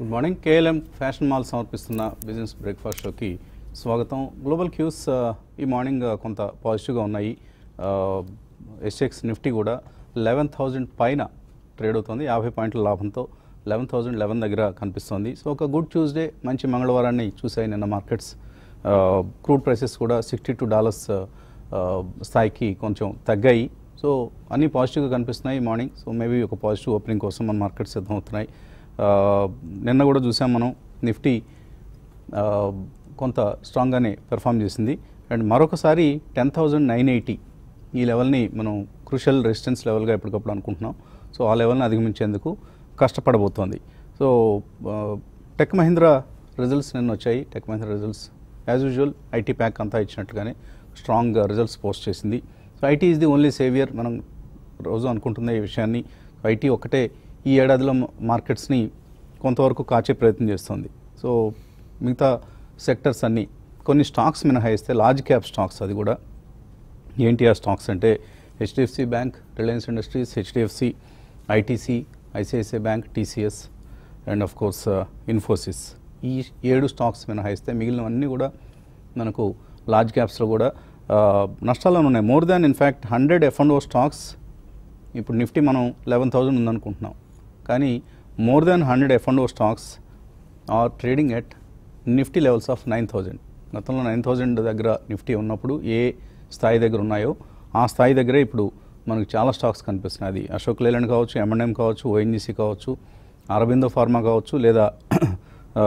Good morning KLM fashion mall సమర్పిస్తున్న business breakfast షోకి స్వాగతం గ్లోబల్ క్యూస్ ఆ, ఈ మార్నింగ్ ఆ, కొంత పాజిటివ్గా ఉన్నాయి ఎస్ఎక్స్ నిఫ్టీ కూడా లెవెన్ థౌజండ్ పైన ట్రేడ్ అవుతుంది యాభై పాయింట్ల లాభంతో లెవెన్ థౌజండ్ లెవెన్ దగ్గర కనిపిస్తుంది సో ఒక గుడ్ ట్యూస్డే మంచి మంగళవారాన్ని చూసాయి నిన్న మార్కెట్స్ క్రూడ్ ప్రైసెస్ కూడా సిక్స్టీ టూ డాలర్స్ స్థాయికి కొంచెం తగ్గాయి సో అన్నీ పాజిటివ్గా కనిపిస్తున్నాయి ఈ మార్నింగ్ సో మేబీ ఒక పాజిటివ్ ఓపెనింగ్ కోసం మన మార్కెట్స్ సిద్ధమవుతున్నాయి ఆ, నిన్న కూడా చూసాం మనం నిఫ్టీ ఆ, కొంత స్ట్రాంగ్గానే పెర్ఫామ్ చేసింది అండ్ మరొకసారి టెన్ థౌజండ్ నైన్ ఎయిటీ ఈ లెవెల్ని మనం క్రూషల్ రెసిస్టెన్స్ లెవెల్గా ఎప్పటికప్పుడు అనుకుంటున్నాం సో ఆ లెవెల్ని అధిగమించేందుకు కష్టపడబోతోంది సో ఆ, టెక్ మహీంద్రా రిజల్ట్స్ నిన్న వచ్చాయి tech Mahindra results as usual IT pack అంతా ఇచ్చినట్టుగానే స్ట్రాంగ్ రిజల్ట్స్ పోస్ట్ చేసింది so IT is the only saviour మనం రోజు అనుకుంటున్న ఈ విషయాన్ని ఐటీ ఒక్కటే ఈ ఏడాదిలో మార్కెట్స్ని కొంతవరకు కాచే ప్రయత్నం చేస్తుంది సో మిగతా సెక్టర్స్ అన్నీ కొన్ని స్టాక్స్ మినహాయిస్తే లార్జ్ క్యాప్ స్టాక్స్ అది కూడా ఏంటి ఆ స్టాక్స్ అంటే HDFC bank Reliance industries HDFC ITC ICICI bank TCS and of course Infosys ఈ ఏడు స్టాక్స్ మినహాయిస్తే మిగిలినవన్నీ కూడా మనకు లార్జ్ క్యాప్స్లో కూడా ఆ, నష్టాల్లో ఉన్నాయి more than in fact hundred F and O stocks ఇప్పుడు నిఫ్టీ మనం లెవెన్ థౌజండ్ ఉందనుకుంటున్నాం కానీ more than hundred F and O stocks are trading at Nifty levels of nine thousand గతంలో నైన్ థౌజండ్ దగ్గర నిఫ్టీ ఉన్నప్పుడు ఏ స్థాయి దగ్గర ఉన్నాయో ఆ స్థాయి దగ్గరే ఇప్పుడు మనకు చాలా స్టాక్స్ కనిపిస్తున్నాయి అది అశోక్ లేలాండ్ కావచ్చు ఎంఎన్ఎం కావచ్చు ఓఎన్జీసీ కావచ్చు అరబిందో ఫార్మా కావచ్చు లేదా ఆ,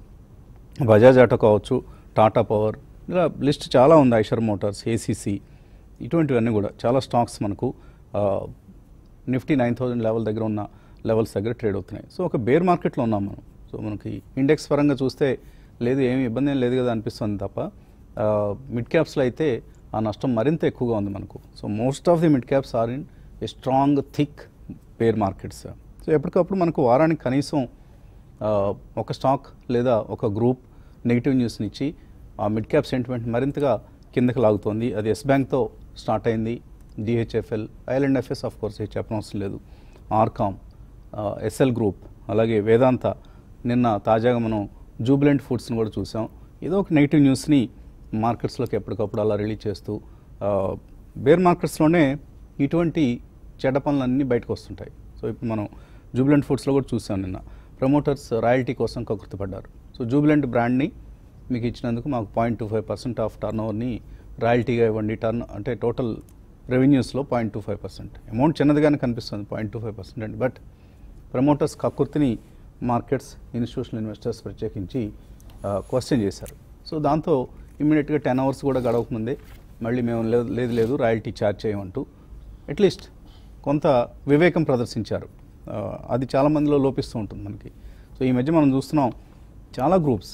బజాజ్ ఆటో కావచ్చు టాటా పవర్ ఇలా లిస్ట్ చాలా ఉంది ఐషర్ మోటార్స్ ఏసీసీ ఇటువంటివన్నీ కూడా చాలా స్టాక్స్ మనకు ఆ, నిఫ్టీ నైన్ థౌజండ్ లెవెల్ దగ్గర ఉన్న లెవెల్స్ దగ్గర ట్రేడ్ అవుతున్నాయి సో ఒక బేర్ మార్కెట్లో ఉన్నాం మనం సో మనకి ఇండెక్స్ పరంగా చూస్తే లేదు ఏమి ఇబ్బంది ఏం లేదు కదా అనిపిస్తుంది తప్ప ఆ, మిడ్ క్యాప్స్లో అయితే ఆ నష్టం మరింత ఎక్కువగా ఉంది మనకు so most of the mid caps are in a strong thick bear markets so ఎప్పటికప్పుడు మనకు వారానికి కనీసం ఆ, ఒక స్టాక్ లేదా ఒక గ్రూప్ నెగిటివ్ న్యూస్ని ఇచ్చి ఆ మిడ్ క్యాప్ సెంటిమెంట్ మరింతగా కిందకి లాగుతోంది అది ఎస్ బ్యాంక్తో స్టార్ట్ అయింది DHFL IL and FS of course ఇది చెప్పనవసరం లేదు ఆర్కామ్ ఎస్ఎల్ గ్రూప్ అలాగే వేదాంత నిన్న తాజాగా మనం జూబిలెంట్ ఫుడ్స్ని కూడా చూసాం ఏదో ఒక నెగిటివ్ న్యూస్ని మార్కెట్స్లోకి ఎప్పటికప్పుడు అలా రిలీజ్ చేస్తూ ఆ, బేర్ మార్కెట్స్లోనే ఇటువంటి చెడ్డ పనులన్నీ బయటకు వస్తుంటాయి సో ఇప్పుడు మనం జూబిలెంట్ ఫుడ్స్లో కూడా చూసాం నిన్న ప్రమోటర్స్ రాయల్టీ కోసం కకృతపడ్డారు సో జూబిలెంట్ బ్రాండ్ని మీకు ఇచ్చినందుకు మాకు point two five percent of టర్న్ ఓవర్ని రాయల్టీగా ఇవ్వండి టర్న్ అంటే టోటల్ రెవెన్యూస్లో point two five percent amount చిన్నదిగానే కనిపిస్తుంది పాయింట్ టూ ఫైవ్ పర్సెంట్ అండి బట్ ప్రమోటర్స్ కక్కుర్తిని మార్కెట్స్ ఇన్స్టిట్యూషనల్ ఇన్వెస్టర్స్ ప్రత్యేకించి క్వశ్చన్ చేశారు సో దాంతో ఇమ్మీడియట్గా టెన్ అవర్స్ కూడా గడవకముందే మళ్ళీ మేము లేదు లేదు లేదు రాయల్టీ ఛార్జ్ చేయమంటూ అట్లీస్ట్ కొంత వివేకం ప్రదర్శించారు ఆ, అది చాలా మందిలో లోపిస్తూ ఉంటుంది మనకి సో ఈ మధ్య మనం చూస్తున్నాం చాలా groups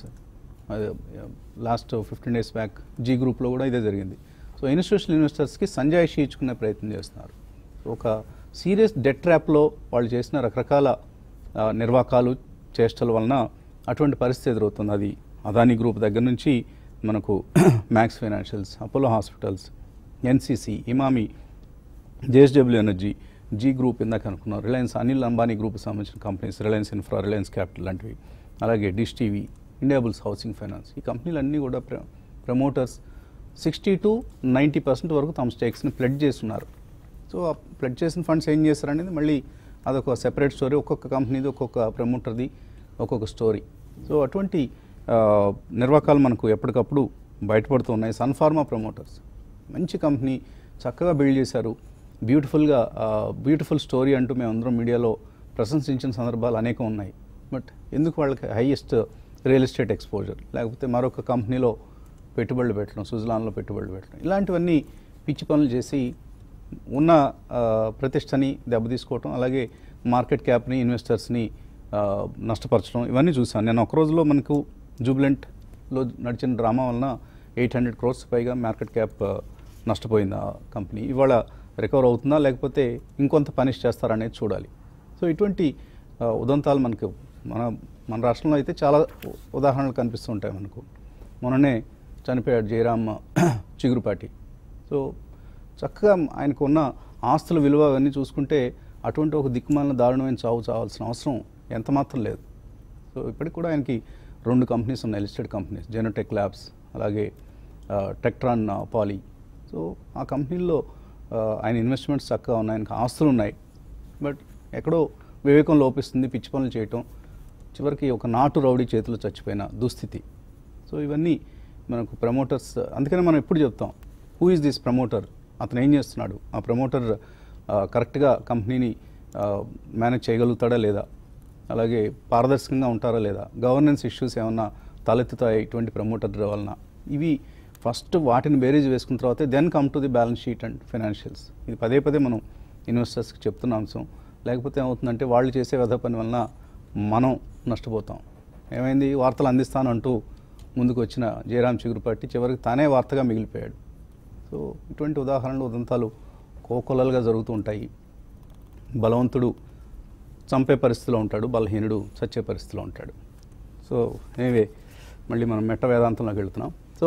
last fifteen days back Zee గ్రూప్లో కూడా ఇదే జరిగింది సో ఇన్స్టిట్యూషనల్ ఇన్వెస్టర్స్కి సంజాయిషి ఇచ్చుకునే ప్రయత్నం చేస్తున్నారు ఒక సీరియస్ డెట్ ట్రాప్లో వాళ్ళు చేసిన రకరకాల ఆ, నిర్వాకాలు చేష్టల వలన అటువంటి పరిస్థితి ఎదురవుతుంది అది అదానీ గ్రూప్ దగ్గర నుంచి మనకు Max financials Apollo hospitals NCC Emami JSW energy Zee group ఇందాక అనుకున్నాం రిలయన్స్ అనిల్ అంబానీ గ్రూప్ సంబంధించిన companies Reliance infra Reliance capital లాంటివి అలాగే Dish TV Indiabulls housing finance ఈ కంపెనీలన్నీ కూడా ప్ర promoters sixty to ninety percent వరకు తమ స్టేక్స్ని ప్లెడ్ చేస్తున్నారు సో ఆ ప్లెడ్ చేసిన ఫండ్స్ ఏం చేస్తారనేది మళ్ళీ అదొక సెపరేట్ స్టోరీ ఒక్కొక్క కంపెనీది ఒక్కొక్క ప్రమోటర్ది ఒక్కొక్క స్టోరీ సో అటువంటి ఆ, నిర్వాకాలు మనకు ఎప్పటికప్పుడు బయటపడుతూ ఉన్నాయి సన్ఫార్మా ప్రమోటర్స్ మంచి కంపెనీ చక్కగా బిల్డ్ చేశారు బ్యూటిఫుల్గా బ్యూటిఫుల్ స్టోరీ అంటూ మేము అందరం మీడియాలో ప్రశంసించిన సందర్భాలు అనేకం ఉన్నాయి బట్ ఎందుకు వాళ్ళకి హైయెస్ట్ రియల్ ఎస్టేట్ ఎక్స్పోజర్ లేకపోతే మరొక కంపెనీలో పెట్టుబడులు పెట్టడం సుజలాన్లో పెట్టుబడులు పెట్టడం ఇలాంటివన్నీ పిచ్చి పనులు చేసి ఉన్న ఆ, ప్రతిష్టని దెబ్బతీసుకోవటం అలాగే మార్కెట్ క్యాప్ని ఇన్వెస్టర్స్ని ఆ, నష్టపరచడం ఇవన్నీ చూసాను నేను ఒక రోజులో మనకు జూబిలెంట్లో నడిచిన డ్రామా వలన ఎయిట్ హండ్రెడ్ క్రోర్స్ పైగా మార్కెట్ క్యాప్ ఆ, నష్టపోయింది ఆ కంపెనీ ఇవాళ రికవర్ అవుతుందా లేకపోతే ఇంకొంత పనిష్ చేస్తారనేది చూడాలి సో ఇటువంటి ఆ, ఉదంతాలు మనకు మన మన రాష్ట్రంలో అయితే చాలా ఉ- ఉదాహరణలు కనిపిస్తూ ఉంటాయి మనకు మొన్ననే చనిపోయాడు జయరామ్ చిగురుపాటి సో చక్కగా ఆయనకు ఉన్న ఆస్తుల విలువ అవన్నీ చూసుకుంటే అటువంటి ఒక దిక్కుమాలిన దారుణమైన చావు చావాల్సిన అవసరం ఎంత మాత్రం లేదు సో సో ఇప్పటికి కూడా ఆయనకి రెండు కంపెనీస్ ఉన్నాయి లిస్టెడ్ కంపెనీస్ జెనోటెక్ ల్యాబ్స్ అలాగే ఆ, టెక్ట్రాన్ ఆ, పాలీ సో ఆ కంపెనీల్లో ఆ, ఆయన ఇన్వెస్ట్మెంట్స్ చక్కగా ఉన్నాయి ఆయనకి ఆస్తులు ఉన్నాయి బట్ ఎక్కడో వివేకం లోపిస్తుంది పిచ్చి పనులు చేయటం చివరికి ఒక నాటు రౌడీ చేతిలో చచ్చిపోయిన దుస్థితి సో ఇవన్నీ మనకు ప్రమోటర్స్ అందుకనే మనం ఎప్పుడు చెప్తాం హూ ఇస్ దిస్ ప్రమోటర్ అతను ఏం చేస్తున్నాడు ఆ ప్రమోటర్ కరెక్ట్గా కంపెనీని మేనేజ్ చేయగలుగుతాడా లేదా అలాగే పారదర్శకంగా ఉంటారా లేదా గవర్నెన్స్ ఇష్యూస్ ఏమన్నా తలెత్తుతాయి ఇటువంటి ప్రమోటర్ వలన ఇవి ఫస్ట్ వాటిని బేరీజ్ వేసుకున్న తర్వాత then come to the balance sheet and financials ఇది పదే పదే మనం ఇన్వెస్టర్స్కి చెప్తున్న అంశం లేకపోతే ఏమవుతుందంటే వాళ్ళు చేసే వ్యధ పని వలన మనం నష్టపోతాం ఏమైంది వార్తలు అందిస్తానంటూ ముందుకు వచ్చిన జయరాం చిగురుపట్టి చివరికి తానే వార్తగా మిగిలిపోయాడు సో ఇటువంటి ఉదాహరణలు ఉదంతాలు కోకొల్లలుగా జరుగుతూ ఉంటాయి బలవంతుడు చంపే పరిస్థితిలో ఉంటాడు బలహీనుడు చచ్చే పరిస్థితిలో ఉంటాడు సో ఎనివే మళ్ళీ మనం మెట్ట వేదాంతంలోకి వెళ్తున్నాం so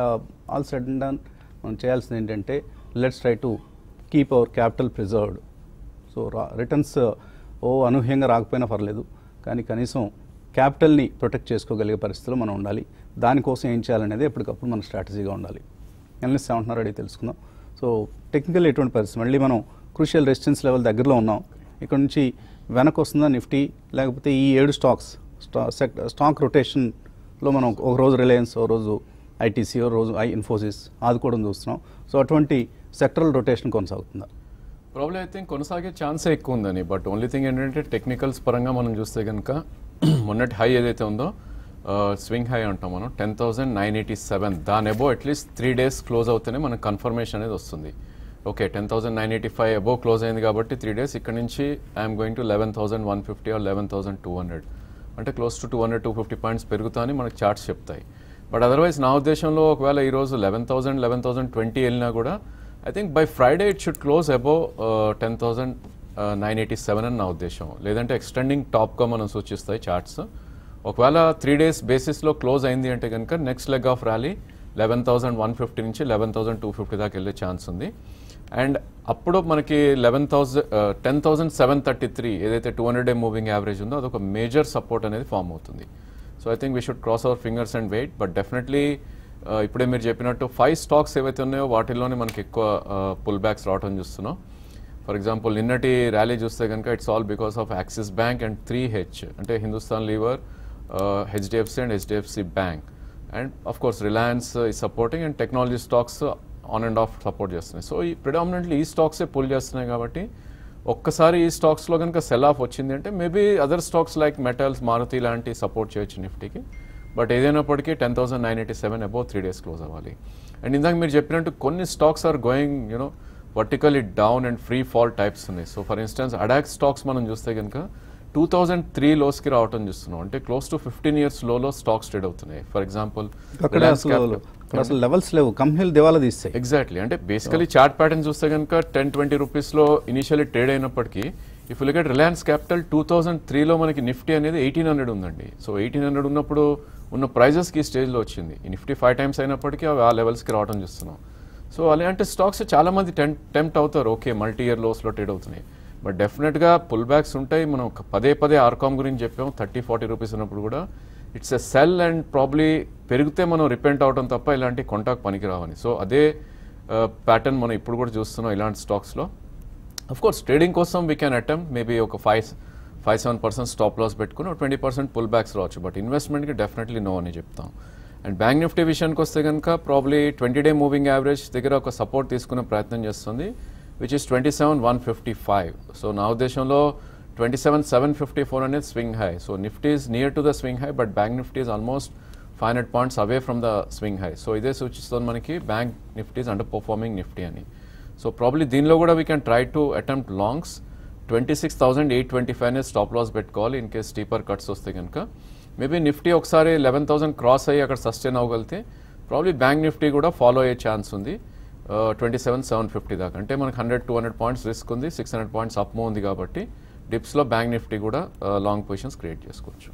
all said and done మనం చేయాల్సింది ఏంటంటే let's try to keep our capital preserved so రా రిటర్న్స్ ఓ అనూహ్యంగా రాకపోయినా పర్లేదు కానీ కనీసం క్యాపిటల్ని ప్రొటెక్ట్ చేసుకోగలిగే పరిస్థితిలో మనం ఉండాలి దానికోసం ఏం చేయాలనేది ఎప్పటికప్పుడు మన స్ట్రాటజీగా ఉండాలి ఎనలిస్ట్ ఏమంటున్నారో అడిగి తెలుసుకుందాం సో టెక్నికల్ ఎటువంటి పరిస్థితి మళ్ళీ మనం క్రూషియల్ రెసిస్టెన్స్ లెవెల్ దగ్గరలో ఉన్నాం ఇక్కడ నుంచి వెనక్కి వస్తుందా నిఫ్టీ లేకపోతే ఈ ఏడు స్టాక్స్ స్టా సెక్ స్టాక్ రొటేషన్లో మనం ఒక రోజు రిలయన్స్ ఒక రోజు ఐటీసీ ఒక రోజు ఐ ఇన్ఫోసిస్ ఆదుకోవడం చూస్తున్నాం సో అటువంటి సెక్టరల్ రొటేషన్ కొనసాగుతుందా ప్రాబ్లమ్ ఐ థింక్ కొనసాగే ఛాన్సే ఎక్కువ ఉందని బట్ ఓన్లీ థింగ్ ఏంటంటే టెక్నికల్స్ పరంగా మనం చూస్తే కనుక మొన్నటి హై ఏదైతే ఉందో స్వింగ్ హై అంటాం మనం ten thousand nine eighty seven దాని above at least three days close అవుతేనే మనకు కన్ఫర్మేషన్ అనేది వస్తుంది okay ten thousand nine eighty five above close అయింది కాబట్టి త్రీ డేస్ ఇక్కడ నుంచి I'm going to eleven thousand one fifty or eleven thousand two hundred అంటే close to two hundred two fifty points పెరుగుతా అని మనకు చార్ట్స్ చెప్తాయి బట్ అదర్వైజ్ నా ఉద్దేశంలో ఒకవేళ ఈరోజు eleven thousand eleven thousand twenty వెళ్ళినా కూడా I think by Friday it should close above ten thousand nine eighty seven అని నా ఉద్దేశం లేదంటే ఎక్స్టెండింగ్ టాప్గా మనం సూచిస్తాయి చార్ట్స్ ఒకవేళ త్రీ డేస్ బేసిస్లో క్లోజ్ అయింది అంటే కనుక next leg of rally eleven thousand one fifty నుంచి లెవెన్ థౌసండ్ టూ ఫిఫ్టీ దాకా వెళ్ళే ఛాన్స్ ఉంది అండ్ అప్పుడు మనకి eleven thousand ten thousand seven thirty three ఏదైతే two hundred day moving average ఉందో అదొక మేజర్ సపోర్ట్ అనేది ఫామ్ అవుతుంది so I think we should cross our fingers and wait but definitely ఇప్పుడే మీరు చెప్పినట్టు ఫైవ్ స్టాక్స్ ఏవైతే ఉన్నాయో వాటిల్లోనే మనకి ఎక్కువ పుల్ బ్యాక్స్ రావటం చూస్తున్నాం ఫర్ ఎగ్జాంపుల్ నిన్నటి ర్యాలీ చూస్తే కనుక it's all because of Axis Bank and three H అంటే Hindustan Lever HDFC and HDFC Bank and of course Reliance ఈ supporting and technology stocks on and off support చేస్తున్నాయి so ఈ predominantly ఈ స్టాక్సే pull చేస్తున్నాయి కాబట్టి ఒక్కసారి ఈ స్టాక్స్లో కనుక సెల్ ఆఫ్ వచ్చింది అంటే maybe other stocks like metals Maruti లాంటి సపోర్ట్ చేయొచ్చు నిఫ్టీకి బట్ ఏదైనప్పటికీ ten thousand nine eighty seven above three days close అవ్వాలి అండ్ ఇందాక మీరు చెప్పినట్టు కొన్ని stocks are going you know vertically down and free fall types ఉన్నాయి so for instance ADAG stocks మనం చూస్తే కనుక టూ థౌజండ్ త్రీ లోస్కి రావటం చూస్తున్నాం అంటే క్లోజ్ టు ఫిఫ్టీన్ ఇయర్స్ లోలో స్టాక్స్ ట్రేడ్ అవుతున్నాయి ఫర్ ఎగ్జాంపుల్ అక్కడ అసలు అక్కడ అసలు లెవెల్స్ లేవు కంపెనీలు దివాలా తీస్తాయి ఎగ్జాక్ట్లీ అంటే బేసికలీ చార్ట్ ప్యాటర్న్ చూస్తే కనుక టెన్ ట్వంటీ రూపీస్లో ఇనిషియల్లీ ట్రేడ్ అయినప్పటికీ if look at Reliance Capital two thousand త్రీలో మనకి నిఫ్టీ అనేది ఎయిటీన్ హండ్రెడ్ ఉందండి సో ఎయిటీన్ హండ్రెడ్ ఉన్నప్పుడు ఉన్న ప్రైజెస్కి ఈ స్టేజ్లో వచ్చింది ఈ నిఫ్టీ ఫైవ్ టైమ్స్ అయినప్పటికీ అవి ఆ లెవెల్స్కి రావడం చూస్తున్నాం సో అలాంటి స్టాక్స్ చాలా మంది టెం టెంప్ట్ అవుతారు ఓకే మల్టీ ఇయర్ లోస్లో ట్రేడ్ అవుతున్నాయి బట్ డెఫినెట్గా పుల్ బ్యాక్స్ ఉంటాయి మనం ఒక పదే పదే ఆర్కామ్ గురించి చెప్పాం థర్టీ ఫార్టీ రూపీస్ ఉన్నప్పుడు కూడా it's a sell and probably పెరిగితే మనం రిపెంట్ అవడం తప్ప ఇలాంటి కొంటాకు పనికిరావని సో అదే ప్యాటర్న్ మనం ఇప్పుడు కూడా చూస్తున్నాం ఇలాంటి స్టాక్స్లో అఫ్ కోర్స్ ట్రేడింగ్ కోసం వీ క్యాన్ అటెంప్ట్ మేబీ ఒక five five seven percent stop loss పెట్టుకుని ట్వంటీ పర్సెంట్ పుల్ బ్యాక్స్ రావచ్చు బట్ ఇన్వెస్ట్మెంట్కి డెఫినెట్లీ నో అని చెప్తాం అండ్ బ్యాంక్ నిఫ్టీ విషయానికి వస్తే కనుక probably twenty day moving average దగ్గర ఒక సపోర్ట్ తీసుకునే ప్రయత్నం చేస్తుంది which is twenty seven one fifty five so నా ఉద్దేశంలో twenty seven seven fifty four అనేది swing high so Nifty is near to the swing high but Bank Nifty is almost five hundred points away from the swing high so ఇదే సూచిస్తుంది మనకి Bank Nifty is underperforming Nifty అని so probably దీనిలో కూడా we can try to attempt longs twenty six thousand eight twenty five అనేది stop loss పెట్టుకోవాలి in case steeper cuts వస్తే కనుక మేబీ నిఫ్టీ ఒకసారి లెవెన్ థౌసండ్ క్రాస్ అయ్యి అక్కడ సస్టైన్ అవ్వగలిగితే ప్రాబ్లీ బ్యాంక్ నిఫ్టీ కూడా ఫాలో అయ్యే ఛాన్స్ ఉంది ట్వంటీ సెవెన్ సెవెన్ ఫిఫ్టీ దాకా అంటే మనకి hundred two hundred points risk ఉంది సిక్స్ హండ్రెడ్ పాయింట్స్ అప్ ఉంది కాబట్టి డిప్స్లో బ్యాంక్ నిఫ్టీ కూడా లాంగ్ పొజిషన్స్ క్రియేట్ చేసుకోవచ్చు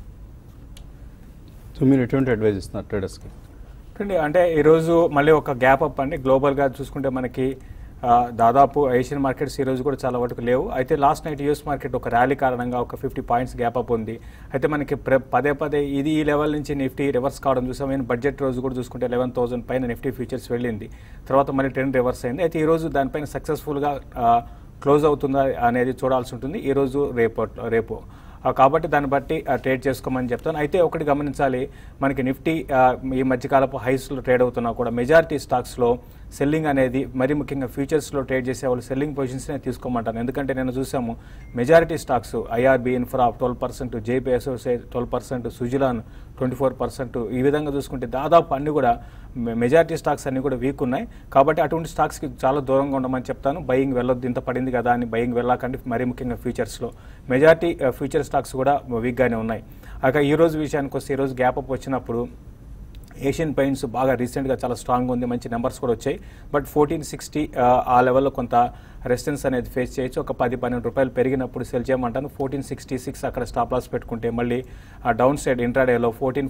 సో మీరు ఎటువంటి అడ్వైజ్ ఇస్తున్నారు ట్రేడర్స్కి చూడండి అంటే ఈరోజు మళ్ళీ ఒక గ్యాప్ అప్ అండి గ్లోబల్గా చూసుకుంటే మనకి ఆ, దాదాపు ఏషియన్ మార్కెట్స్ ఈ రోజు కూడా చాలా వరకు లేవు అయితే లాస్ట్ నైట్ యూఎస్ మార్కెట్ ఒక ర్యాలీ కారణంగా ఒక ఫిఫ్టీ పాయింట్స్ గ్యాప్ అప్ ఉంది అయితే మనకి ప్ర- పదే పదే ఇది ఈ లెవెల్ నుంచి నిఫ్టీ రివర్స్ కావడం చూసాం నేను బడ్జెట్ రోజు కూడా చూసుకుంటే లెవెన్ థౌసండ్ పైన నిఫ్టీ ఫ్యూచర్స్ వెళ్ళింది తర్వాత మళ్ళీ ట్రెండ్ రివర్స్ అయింది అయితే ఈ రోజు దానిపైన సక్సెస్ఫుల్గా క్లోజ్ అవుతుందా అనేది చూడాల్సి ఉంటుంది ఈ రోజు రేపు రేపు ఆ, కాబట్టి దాన్ని బట్టి ఆ, ట్రేడ్ చేసుకోమని చెప్తాను అయితే ఒకటి గమనించాలి మనకి నిఫ్టీ ఆ, ఈ మధ్యకాలపు హైస్లో ట్రేడ్ అవుతున్నా కూడా మెజారిటీ స్టాక్స్లో సెల్లింగ్ అనేది మరి ముఖ్యంగా ఫ్యూచర్స్లో ట్రేడ్ చేసే వాళ్ళు సెల్లింగ్ పొజిషన్స్నే తీసుకోమంటాను ఎందుకంటే నేను చూసాము majority stocks IRB Infra twelve percent JP Associate twelve percent Suzlon twenty four percent ఈ విధంగా చూసుకుంటే దాదాపు అన్ని కూడా మె- మెజారిటీ స్టాక్స్ అన్ని కూడా వీక్ ఉన్నాయి కాబట్టి అటువంటి స్టాక్స్కి చాలా దూరంగా ఉండమని చెప్తాను బయింగ్ వెళ్ళొద్దు ఇంత పడింది కదా అని బయింగ్ వెళ్ళకండి మరీ ముఖ్యంగా ఫ్యూచర్స్లో మెజారిటీ ఫ్యూచర్ స్టాక్స్ కూడా వీక్గానే ఉన్నాయి అక ఈ రోజు విషయానికి వస్తే ఈ రోజు గ్యాప్ అప్ వచ్చినప్పుడు ఏషియన్ పెయింట్స్ బాగా రీసెంట్గా చాలా స్ట్రాంగ్ ఉంది మంచి నెంబర్స్ కూడా వచ్చాయి బట్ ఫోర్టీన్ సిక్స్టీ ఆ లెవెల్లో కొంత రెసిస్టెన్స్ అనేది ఫేస్ చేయొచ్చు ఒక పది పన్నెండు రూపాయలు పెరిగినప్పుడు సెల్ చేయమంటాను ఫోర్టీన్ సిక్స్టీ సిక్స్ అక్కడ స్టాప్ లాస్ పెట్టుకుంటే మళ్ళీ డౌన్ సైడ్ ఇంట్రాడేలో ఫోర్టీన్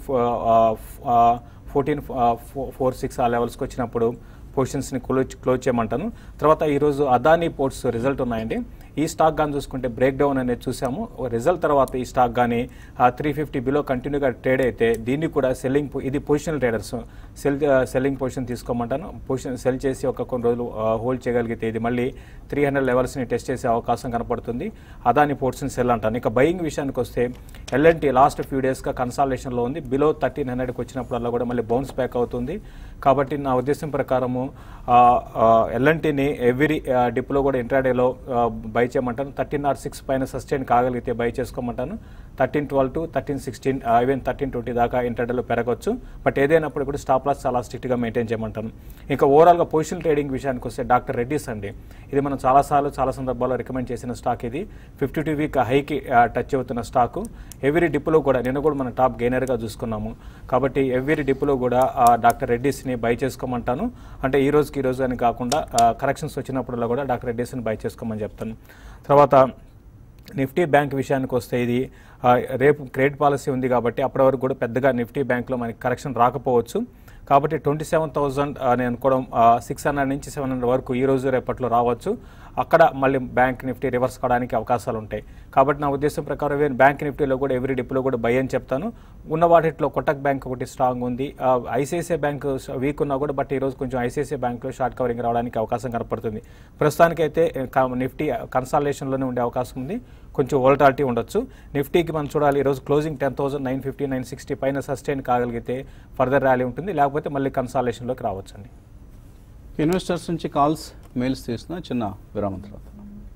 ఫోర్టీన్ ఫోర్ సిక్స్ ఆ లెవెల్స్కి వచ్చినప్పుడు పొజిషన్స్ని క్లోజ్ క్లోజ్ చేయమంటాను తర్వాత ఈరోజు అదానీ పోర్ట్స్ రిజల్ట్ ఉన్నాయండి ఈ స్టాక్ కానీ చూసుకుంటే బ్రేక్ డౌన్ అనేది చూసాము రిజల్ట్ తర్వాత ఈ స్టాక్ కానీ త్రీ ఫిఫ్టీ బిలో కంటిన్యూగా ట్రేడ్ అయితే దీన్ని కూడా సెల్లింగ్ ఇది positional traders sell selling position తీసుకోమంటాను పొజిషన్ సెల్ చేసి ఒక కొన్ని రోజులు హోల్డ్ చేయగలిగితే ఇది మళ్ళీ త్రీ హండ్రెడ్ లెవెల్స్ని టెస్ట్ చేసే అవకాశం కనపడుతుంది అదాని పోర్ట్స్ని సెల్ అంటాను ఇక బయింగ్ విషయానికి వస్తే ఎల్ఎన్టీ లాస్ట్ ఫ్యూ డేస్గా కన్సాలేషన్లో ఉంది బిలో థర్టీన్ హండ్రెడ్కి వచ్చినప్పుడల్లా కూడా మళ్ళీ బౌన్స్ బ్యాక్ అవుతుంది కాబట్టి నా ఉద్దేశం ప్రకారము ఎల్ఎన్టీని ఎవ్రీ డిప్లో కూడా ఇంట్రాడేలో బై చేయమంటాను థర్టీన్ ఆర్ సిక్స్ పైన సస్టైన్ కాగలిగితే బై చేసుకోమంటాను thirteen twelve to thirteen sixteen even thirteen twenty దాకా ఇంట్రాడేలో పెరగవచ్చు బట్ ఏదైనప్పుడు కూడా స్టాప్ లాస్ చాలా స్ట్రిక్ట్గా మెయింటైన్ చేయమంటాను ఇంకా ఓవరాల్గా పొజిషన్ ట్రేడింగ్ విషయానికి వస్తే డాక్టర్ రెడ్డిస్ అండి ఇది మనం చాలాసార్లు చాలా సందర్భాల్లో రికమెండ్ చేసిన స్టాక్ ఇది ఫిఫ్టీ టూ వీక్ హైకి టచ్ అవుతున్న స్టాకు ఎవ్రీ డిప్లో కూడా నిన్న కూడా మనం టాప్ గెయినర్గా చూసుకున్నాము కాబట్టి ఎవ్రీ డిప్లో కూడా ఆ, డాక్టర్ రెడ్డిస్ని బై చేసుకోమంటాను అంటే ఈ రోజుకి ఈ రోజు అని కాకుండా కరెక్షన్స్ వచ్చినప్పుడల్లా కూడా డాక్టర్ రెడ్డిస్ని బై చేసుకోమని చెప్తాను తర్వాత నిఫ్టీ బ్యాంక్ విషయానికి వస్తే ఇది ఆ, రేపు క్రెడిట్ పాలసీ ఉంది కాబట్టి అప్పటి వరకు కూడా పెద్దగా నిఫ్టీ బ్యాంక్లో మనకి కరెక్షన్ రాకపోవచ్చు కాబట్టి ట్వంటీ సెవెన్ థౌజండ్ నేను అనుకోవడం సిక్స్ హండ్రెడ్ నుంచి సెవెన్ హండ్రెడ్ వరకు ఈ రోజు రేపట్లో రావచ్చు అక్కడ మళ్ళీ బ్యాంక్ నిఫ్టీ రివర్స్ కావడానికి అవకాశాలు ఉంటాయి కాబట్టి నా ఉద్దేశం ప్రకారం ఈవెన్ బ్యాంక్ నిఫ్టీలో కూడా ఎవ్రీ డిప్లో కూడా బై అని చెప్తాను ఉన్న వాటిలో కొటక్ బ్యాంక్ ఒకటి స్ట్రాంగ్ ఉంది ఐసిఐసిఐ బ్యాంక్ వీక్ ఉన్నా కూడా బట్ ఈరోజు కొంచెం ఐసిఐసిఐ బ్యాంక్లో షార్ట్ కవరింగ్ రావడానికి అవకాశం కనపడుతుంది ప్రస్తుతానికైతే క- నిఫ్టీ కన్సాలేషన్లోనే ఉండే అవకాశం ఉంది కొంచెం వోల్టాలిటీ ఉండొచ్చు నిఫ్టీకి మనం చూడాలి ఈరోజు closing ten thousand nine fifty nine sixty పైన సస్టైన్ కాగలిగితే ఫర్దర్ ర్యాలీ ఉంటుంది లేకపోతే మళ్ళీ కన్సాలేషన్లోకి రావచ్చండి ఇన్వెస్టర్స్ నుంచి కాల్స్ మెయిల్స్ తీసిన చిన్న విరామం తర్వాత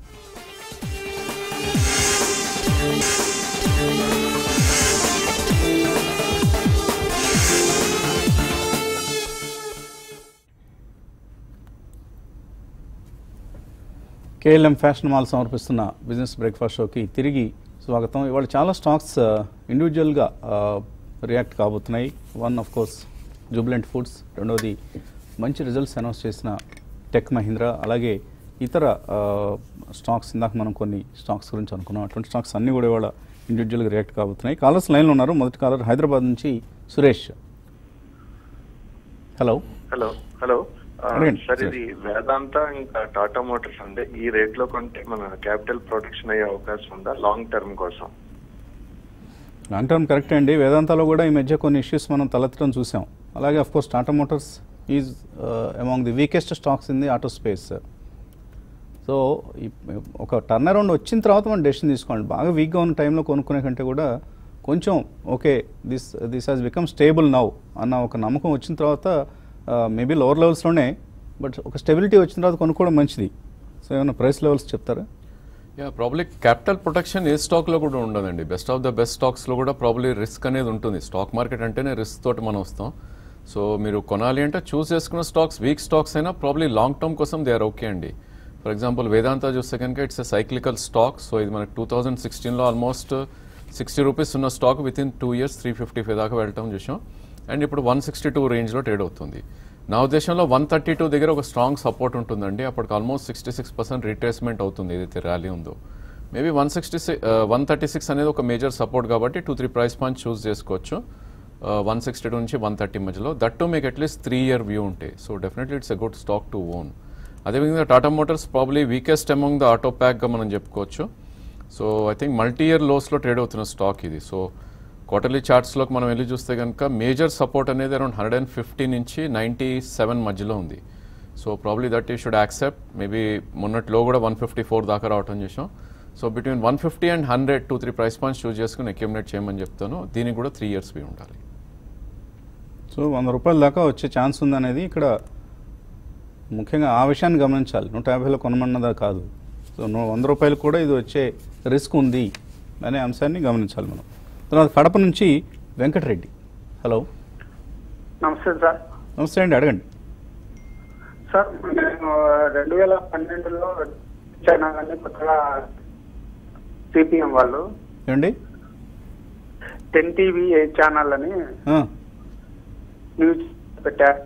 కేఎల్ఎం ఫ్యాషన్ మాల్ సమర్పిస్తున్న బిజినెస్ బ్రేక్ఫాస్ట్ షోకి తిరిగి స్వాగతం ఇవాళ చాలా స్టాక్స్ ఇండివిజువల్గా రియాక్ట్ కాబోతున్నాయి one of course Jubilant Foods రెండవది మంచి రిజల్ట్స్ అనౌన్స్ చేసిన టెక్ మహీంద్రా అలాగే ఇతర స్టాక్స్ ఇందాక మనం కొన్ని స్టాక్స్ గురించి అనుకున్నాం అటువంటి స్టాక్స్ అన్నీ కూడా ఇవాళ ఇండివిజువల్గా రియాక్ట్ కాబోతున్నాయి కాలర్స్ లైన్లో ఉన్నారు మొదటి కాలర్ హైదరాబాద్ నుంచి సురేష్ హలో హలో హలో ఆ, అడగండి, సార్ సార్. ఇది వేదాంత ఇంకా టాటా మోటార్స్ అంటే ఈ రేట్ లో కొంటే మన క్యాపిటల్ ప్రొటెక్షన్ అయ్యే అవకాశం ఉందా లాంగ్ టర్మ్ కోసం లాంగ్ టర్మ్ కరెక్ట్ అండి వేదాంతాలో కూడా ఈ మధ్య కొన్ని ఇష్యూస్ మనం తలెత్తడం చూసాం అలాగే of course Tata Motors is among the weakest stocks in the auto space so ఒక టర్న్ అరౌండ్ వచ్చిన తర్వాత మనం డెసిషన్ తీసుకోండి బాగా వీక్గా ఉన్న టైంలో కొనుక్కునే కంటే కూడా కొంచెం okay this this has become stable now అన్న ఒక నమ్మకం వచ్చిన తర్వాత మేబీ లోవర్ లెవెల్స్లోనే బట్ ఒక స్టెబిలిటీ వచ్చిన తర్వాత కొనుక్కోవడం మంచిది సో ఏమైనా ప్రైస్ లెవెల్స్ చెప్తారా యా ప్రాబ్లీ క్యాపిటల్ ప్రొటెక్షన్ ఏ స్టాక్లో కూడా ఉండదండి బెస్ట్ ఆఫ్ ద బెస్ట్ స్టాక్స్లో కూడా ప్రాబ్లీ రిస్క్ అనేది ఉంటుంది స్టాక్ మార్కెట్ అంటేనే రిస్క్ తోటి మనం వస్తాం సో మీరు కొనాలి అంటే చూస్ చేసుకున్న స్టాక్స్ వీక్ స్టాక్స్ అయినా ప్రాబ్లీ లాంగ్ టర్మ్ కోసం దే ఆర్ ఓకే అండి ఫర్ ఎగ్జాంపుల్ వేదాంత చూస్తే కనుక it's a cyclical stock so ఇది మనకి టూ థౌజండ్ సిక్స్టీన్లో ఆల్మోస్ట్ సిక్స్టీ రూపీస్ ఉన్న stock within two years three fifty five దాకా వెళ్ళటం చూసాం అండ్ ఇప్పుడు వన్ సిక్స్టీ టూ రేంజ్లో ట్రేడ్ అవుతుంది నా ఉద్దేశంలో వన్ థర్టీ టూ దగ్గర ఒక స్ట్రాంగ్ సపోర్ట్ ఉంటుందండి అప్పటికి almost sixty six percent retracement అవుతుంది ఏదైతే ర్యాలీ ఉందో maybe one sixty six one thirty six అనేది ఒక మేజర్ సపోర్ట్ కాబట్టి two three price point choose చేసుకోవచ్చు వన్ సిక్స్టీ టూ నుంచి వన్ థర్టీ మధ్యలో దట్ టు మీకు అట్లీస్ట్ త్రీ ఇయర్ వ్యూ ఉంటాయి so definitely it's a good stock to own అదేవిధంగా Tata Motors probably weakest among the auto ప్యాక్గా మనం చెప్పుకోవచ్చు so I think multi year లోస్లో ట్రేడ్ అవుతున్న స్టాక్ ఇది సో క్వార్టర్లీ చార్ట్స్లోకి మనం వెళ్ళి చూస్తే కనుక మేజర్ సపోర్ట్ అనేది అరౌండ్ హండ్రెడ్ అండ్ ఫిఫ్టీ నుంచి నైంటీ సెవెన్ మధ్యలో ఉంది సో ప్రాబ్లీ దట్ ఈ షుడ్ యాక్సెప్ట్ మేబీ మొన్నట్లో కూడా వన్ ఫిఫ్టీ ఫోర్ దాకా రావటం చేసాం so between one fifty and hundred two three price points choose చేసుకుని అక్యూమినేట్ చేయమని చెప్తాను దీనికి కూడా త్రీ ఇయర్స్ బి ఉండాలి సో వంద రూపాయల దాకా వచ్చే ఛాన్స్ ఉందనేది ఇక్కడ ముఖ్యంగా ఆ విషయాన్ని గమనించాలి నూట యాభైలో కొనమన్నదా కాదు సో నూ వంద రూపాయలు కూడా ఇది వచ్చే రిస్క్ ఉంది అనే అంశాన్ని గమనించాలి మనం తర్వాత కడప నుంచి వెంకటరెడ్డి హలో నమస్తే సార్ నమస్తే అండి అడగండి సార్ నేను రెండు వేల పన్నెండులో చైనా కానీ కొత్తగా సిపిఎం వాళ్ళు ఏమండి టెన్ టీవీ ఎయిట్ ఛానల్ అని ఆ, న్యూస్ పెట్టారు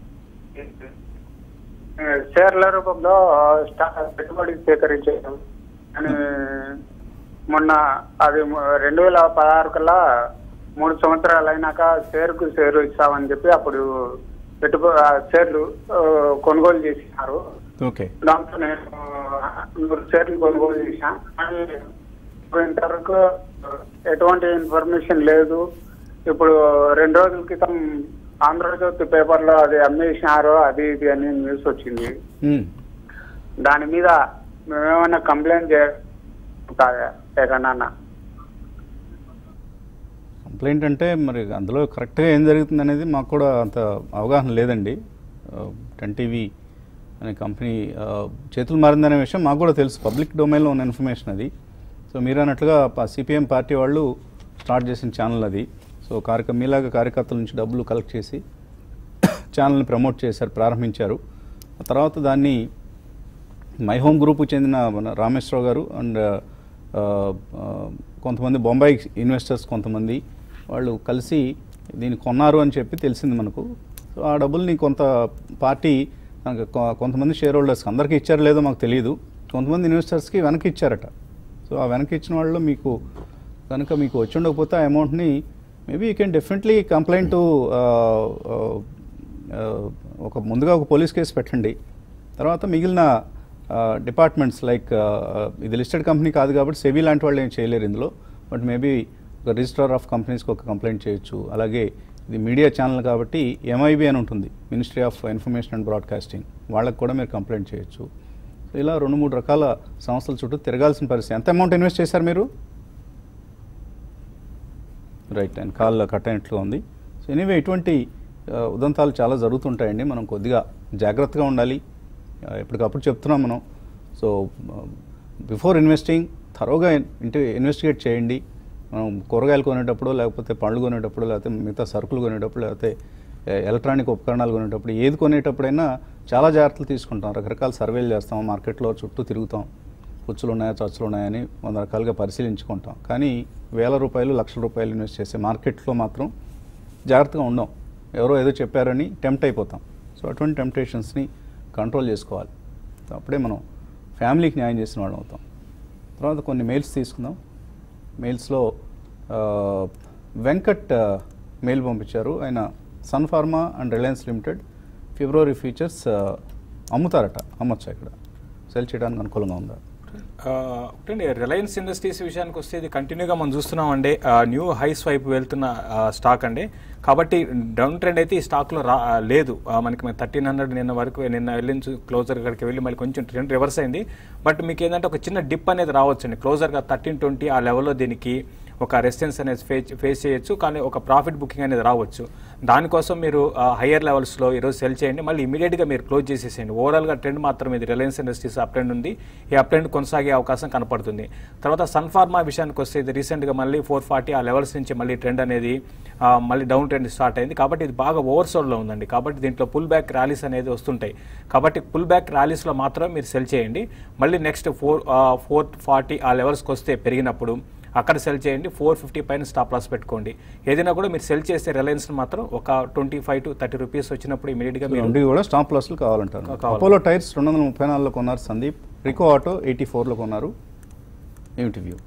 షేర్ల రూపంలో స్టా- పెట్టుబడి సేకరించారు అని మొన్న అది రెండు వేల పదహారు కల్లా మూడు సంవత్సరాలు అయినాక షేర్కు షేరు ఇస్తామని చెప్పి అప్పుడు పెట్టుబడి షేర్లు ఆ, కొనుగోలు చేసినారు ఓకే దాంతో నేను నూరు షేర్లు కొనుగోలు చేశా కానీ ఇప్పుడు ఇంతవరకు ఎటువంటి ఇన్ఫర్మేషన్ లేదు ఇప్పుడు రెండు రోజుల క్రితం ఆంధ్రజ్యోతి పేపర్లో అది అమ్మేసినారు అది ఇది అని న్యూస్ వచ్చింది ఉమ్. దాని మీద మేమేమైనా కంప్లైంట్ చేయాలి ఎక్కడన్నా కంప్లైంట్ అంటే మరి అందులో కరెక్ట్గా ఏం జరుగుతుంది అనేది మాకు కూడా అంత అవగాహన లేదండి టెన్ టీవీ అనే కంపెనీ ఆ, చేతులు మారిందనే విషయం మాకు కూడా తెలుసు పబ్లిక్ డొమైన్లో ఉన్న ఇన్ఫర్మేషన్ అది సో మీరు అన్నట్లుగా సిపిఎం పార్టీ వాళ్ళు స్టార్ట్ చేసిన ఛానల్ అది సో కార్యక మీలాగా కార్యకర్తల నుంచి డబ్బులు కలెక్ట్ చేసి ఛానల్ని ప్రమోట్ చేశారు ప్రారంభించారు ఆ తర్వాత దాన్ని మై హోమ్ గ్రూప్కు చెందిన మన రామేశ్వరరావు గారు అండ్ ఆ, ఆ, కొంతమంది బొంబాయి ఇన్వెస్టర్స్ కొంతమంది వాళ్ళు కలిసి దీన్ని కొన్నారు అని చెప్పి తెలిసింది మనకు సో ఆ డబ్బుల్ని కొంత పార్టీ మనకు కొ- కొంతమంది షేర్ హోల్డర్స్కి అందరికీ ఇచ్చారో లేదో మాకు తెలియదు కొంతమంది ఇన్వెస్టర్స్కి వెనక్కి ఇచ్చారట సో ఆ వెనక్కి ఇచ్చిన వాళ్ళు మీకు కనుక మీకు వచ్చి ఉండకపోతే ఆ అమౌంట్ని maybe you can definitely complaint to ఒక ముందుగా ఒక పోలీస్ కేసు పెట్టండి తర్వాత మిగిలిన డిపార్ట్మెంట్స్ లైక్ ఇది లిస్టెడ్ కంపెనీ కాదు కాబట్టి సెబీ లాంటి వాళ్ళు ఏం చేయలేరు ఇందులో బట్ మేబీ ఒక రిజిస్ట్రార్ ఆఫ్ కంపెనీస్కి ఒక కంప్లైంట్ చేయొచ్చు అలాగే ఇది మీడియా ఛానల్ కాబట్టి ఎంఐబి అని ఉంటుంది ministry of information and broadcasting వాళ్ళకి కూడా మీరు కంప్లైంట్ చేయొచ్చు సో ఇలా రెండు మూడు రకాల సంస్థల చుట్టూ తిరగాల్సిన పరిస్థితి ఎంత అమౌంట్ ఇన్వెస్ట్ చేశారు మీరు రైట్ అండ్ కాల్ కట్ అయినట్లుగా ఉంది సో ఎనీవే ఇటువంటి ఆ, ఉదంతాలు చాలా జరుగుతుంటాయండి మనం కొద్దిగా జాగ్రత్తగా ఉండాలి ఆ, ఎప్పటికప్పుడు చెప్తున్నాం మనం సో బిఫోర్ ఇన్వెస్టింగ్ థరోగా ఇంటి ఇన్వెస్టిగేట్ చేయండి మనం కూరగాయలు కొనేటప్పుడు లేకపోతే పళ్ళు కొనేటప్పుడు లేకపోతే మిగతా సరుకులు కొనేటప్పుడు లేకపోతే ఎ- ఎలక్ట్రానిక్ ఉపకరణాలు కొనేటప్పుడు ఏది కొనేటప్పుడైనా చాలా జాగ్రత్తలు తీసుకుంటాం రకరకాల సర్వేలు చేస్తాం మార్కెట్లో చుట్టూ తిరుగుతాం పుచ్చులు ఉన్నాయా చచ్చులు ఉన్నాయని వంద రకాలుగా పరిశీలించుకుంటాం కానీ వేల రూపాయలు లక్షల రూపాయలు ఇన్వెస్ట్ చేసే మార్కెట్లో మాత్రం జాగ్రత్తగా ఉండం ఎవరో ఏదో చెప్పారని టెంప్ట్ అయిపోతాం సో అటువంటి టెంప్టేషన్స్ని కంట్రోల్ చేసుకోవాలి సో అప్పుడే మనం ఫ్యామిలీకి న్యాయం చేసిన వాళ్ళం అవుతాం తర్వాత కొన్ని మెయిల్స్ తీసుకుందాం మెయిల్స్లో ఆ, వెంకట్ ఆ, మెయిల్ పంపించారు ఆయన Sun Pharma and Reliance Limited ఫిబ్రవరి ఫీచర్స్ ఆ, అమ్ముతారట అమ్మొచ్చా ఇక్కడ సెల్ చేయడానికి అనుకూలంగా ఉందా ఒకటండి రిలయన్స్ ఇండస్ట్రీస్ విషయానికి వస్తే ఇది కంటిన్యూగా మనం చూస్తున్నామండి న్యూ హైస్ వైపు వెళ్తున్న స్టాక్ అండి కాబట్టి డౌన్ ట్రెండ్ అయితే ఈ స్టాక్లో రా ఆ, లేదు ఆ, మనకి థర్టీన్ హండ్రెడ్ నిన్న వరకు నిన్న వెళ్ళిన క్లోజర్ కాడికి వెళ్ళి మళ్ళీ కొంచెం ట్రెండ్ రివర్స్ అయింది బట్ మీకు ఏంటంటే ఒక చిన్న డిప్ అనేది రావచ్చండి క్లోజర్గా థర్టీన్ ట్వంటీ ఆ లెవెల్లో దీనికి ఒక రెసిస్టెన్స్ అనేది ఫేస్ ఫేస్ చేయొచ్చు కానీ ఒక ప్రాఫిట్ బుకింగ్ అనేది రావచ్చు దానికోసం మీరు హయ్యర్ లెవెల్స్లో ఈరోజు సెల్ చేయండి మళ్ళీ ఇమీడియట్గా మీరు క్లోజ్ చేసేసేయండి ఓవరాల్గా ట్రెండ్ మాత్రం ఇది రిలయన్స్ ఇండస్ట్రీస్ అప్ ట్రెండ్ ఉంది ఈ అప్ ట్రెండ్ కొనసాగే అవకాశం కనపడుతుంది తర్వాత సన్ ఫార్మా విషయానికి వస్తే ఇది రీసెంట్గా మళ్ళీ ఫోర్ ఫార్టీ ఆ లెవెల్స్ నుంచి మళ్ళీ ట్రెండ్ అనేది ఆ, మళ్ళీ డౌన్ ట్రెండ్ స్టార్ట్ అయింది కాబట్టి ఇది బాగా ఓవర్ సోల్డ్లో ఉందండి కాబట్టి దీంట్లో పుల్ బ్యాక్ ర్యాలీస్ అనేది వస్తుంటాయి కాబట్టి పుల్ బ్యాక్ ర్యాలీస్లో మాత్రం మీరు సెల్ చేయండి మళ్ళీ నెక్స్ట్ ఫోర్ ఫోర్ ఫార్టీ ఆ లెవెల్స్కి వస్తే పెరిగినప్పుడు అక్కడ సెల్ చేయండి ఫోర్ ఫిఫ్టీ పైన స్టాప్ లాస్ పెట్టుకోండి ఏదైనా కూడా మీరు సెల్ చేస్తే రిలయన్స్ మాత్రం ఒక twenty five to thirty rupees వచ్చినప్పుడు ఇమీడియట్గా మీరు రెండు కూడా స్టాప్ లాస్లు కావాలంటారు కావాలి. అపోలో టైర్స్ రెండు వందల ముప్పై నాలుగులో కొన్నారు సందీప్ రికో ఆటో ఎయిటీ ఫోర్లో కొన్నారు ఏమిటి వ్యూ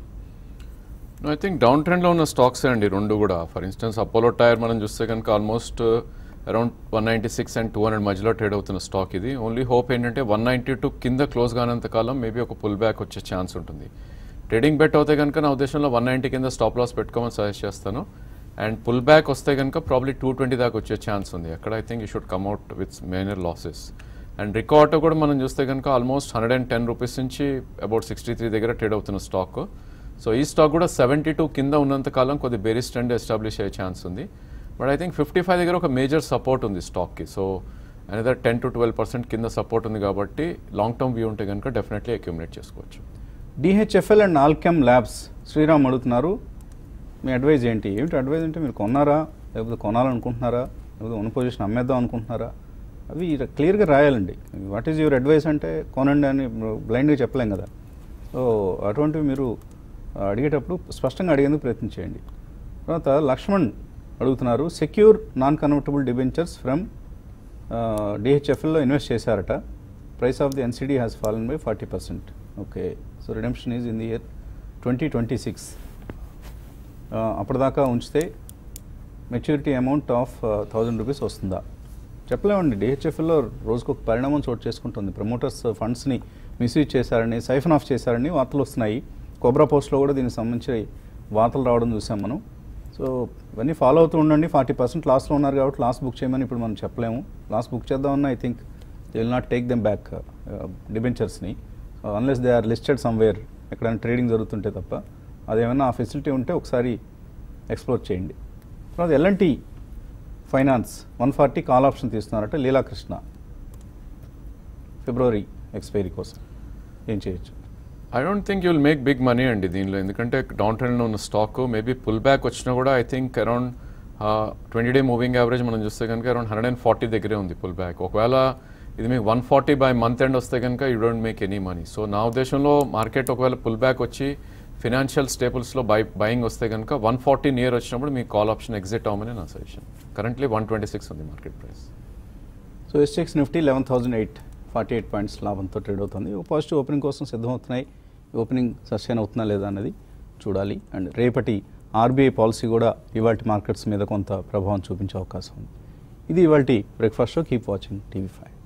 ఐ థింక్ డౌన్ ట్రెండ్లో ఉన్న స్టాక్స్ అండి రెండు కూడా ఫర్ ఇన్స్టెన్స్ అపోలో టైర్ మనం చూస్తే కనుక almost around one ninety six and two hundred మధ్యలో ట్రేడ్ అవుతున్న స్టాక్ ఇది ఓన్లీ హోప్ ఏంటంటే వన్ నైంటీ టూ కింద క్లోజ్ కానంత కాలం మేబీ ఒక పుల్ బ్యాక్ వచ్చే ఛాన్స్ ఉంటుంది ట్రేడింగ్ బెట్ అవుతే కనుక నా ఉద్దేశంలో వన్ నైంటీ కింద స్టాప్ లాస్ పెట్టుకోమని సజెస్ట్ చేస్తాను అండ్ పుల్ బ్యాక్ వస్తే కనుక ప్రాబ్లీ టూ ట్వంటీ దాకా వచ్చే ఛాన్స్ ఉంది అక్కడ I think you should come out with minor losses and record కూడా మనం చూస్తే కనుక almost hundred and ten rupees నుంచి అబౌట్ సిక్స్టీ త్రీ దగ్గర ట్రేడ్ అవుతున్న స్టాక్ సో ఈ స్టాక్ కూడా సెవెంటీ టూ కింద ఉన్నంత కాలం కొద్ది బెరిస్ ట్రెండ్ ఎస్టాబ్లిష్ అయ్యే ఛాన్స్ ఉంది but I think fifty five దగ్గర ఒక మేజర్ సపోర్ట్ ఉంది స్టాక్కి so another ten to twelve percent కింద సపోర్ట్ ఉంది కాబట్టి లాంగ్ టర్మ్ వ్యూ ఉంటే కనుక డెఫినెట్లీ అక్యుములేట్ చేసుకోవచ్చు DHFL and Alkem labs Shriram అడుగుతున్నారు మీ అడ్వైజ్ ఏంటి ఏమిటి అడ్వైజ్ అంటే మీరు కొన్నారా లేకపోతే కొనాలనుకుంటున్నారా లేకపోతే ఉన్న పొజిషన్ అమ్మేద్దాం అనుకుంటున్నారా అవి క్లియర్గా రాయాలండి వాట్ ఈజ్ యువర్ అడ్వైస్ అంటే కొనండి అని బ్లైండ్గా చెప్పలేం కదా సో అటువంటివి మీరు అడిగేటప్పుడు స్పష్టంగా అడిగేందుకు ప్రయత్నం చేయండి తర్వాత లక్ష్మణ్ అడుగుతున్నారు secure non convertible debentures from డిహెచ్ఎఫ్ఎల్లో ఇన్వెస్ట్ చేశారట price of the NCD has fallen by forty percent okay so redemption is in the year twenty twenty six అప్పటిదాకా ఉంచితే maturity amount of thousand rupees వస్తుందా చెప్పలేమండి డిహెచ్ఎఫ్లో రోజుకు ఒక పరిణామం చోటు చేసుకుంటుంది ప్రమోటర్స్ ఫండ్స్ని మిస్యూజ్ చేశారని సైఫన్ ఆఫ్ చేశారని వార్తలు వస్తున్నాయి కోబ్రా పోస్ట్లో కూడా దీనికి సంబంధించి వార్తలు రావడం చూసాం మనం సో ఇవన్నీ ఫాలో అవుతూ ఉండండి ఫార్టీ పర్సెంట్ లాస్లో ఉన్నారు కాబట్టి లాస్ట్ బుక్ చేయమని ఇప్పుడు మనం చెప్పలేము లాస్ట్ బుక్ చేద్దామన్నా I think they will not take them back డిబెంచర్స్ని unless they are listed somewhere ఎక్కడైనా ట్రేడింగ్ జరుగుతుంటే తప్ప అదేమైనా ఆ ఫెసిలిటీ ఉంటే ఒకసారి ఎక్స్ప్లోర్ చేయండి తర్వాత L&T finance one forty call option తీస్తున్నారట లీలాకృష్ణ ఫిబ్రవరి ఎక్స్పైరీ కోసం ఏం చేయొచ్చు I don't think you will make big money అండి దీనిలో ఎందుకంటే డౌన్ ట్రెండ్లో ఉన్న స్టాక్ మేబీ పుల్ బ్యాక్ వచ్చినా కూడా I think around twenty day moving average మనం చూస్తే కనుక అరౌండ్ హండ్రెడ్ అండ్ ఫార్టీ దగ్గరే ఉంది పుల్ బ్యాక్ ఒకవేళ ఇది మీకు one forty by month end వస్తే కనుక you don't make any money so నా ఉద్దేశంలో మార్కెట్ ఒకవేళ పుల్ బ్యాక్ వచ్చి ఫినాన్షియల్ స్టేబుల్స్లో బై బయింగ్ వస్తే కనుక వన్ ఫార్టీ నియర్ వచ్చినప్పుడు మీ కాల్ ఆప్షన్ ఎగ్జిట్ అవ్వమని నా suggestion currently one twenty six ఉంది market price so Sensex Nifty eleven thousand eight forty eight points లాభంతో ట్రేడ్ అవుతుంది ఒక పాజిటివ్ ఓపెనింగ్ కోసం సిద్ధమవుతున్నాయి ఓపెనింగ్ సస్టైన్ అవుతుందా లేదా అనేది చూడాలి అండ్ రేపటి ఆర్బీఐ పాలసీ కూడా ఇవాళ మార్కెట్స్ మీద కొంత ప్రభావం చూపించే అవకాశం ఉంది ఇది ఇవాళ breakfast show keep watching TV five